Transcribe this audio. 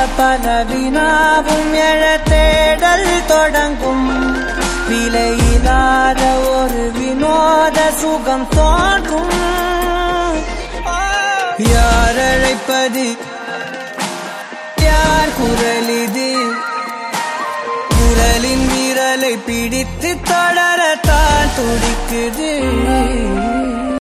பல வினாவும் எழ தேடல் தொடங்கும் விலையில்லாத ஒரு வினோத சுகம் தோன்றும் யார் அழைப்பது யார் குரல் இது குரலின் விரலை பிடித்து தொடரத்தான் துடிக்குது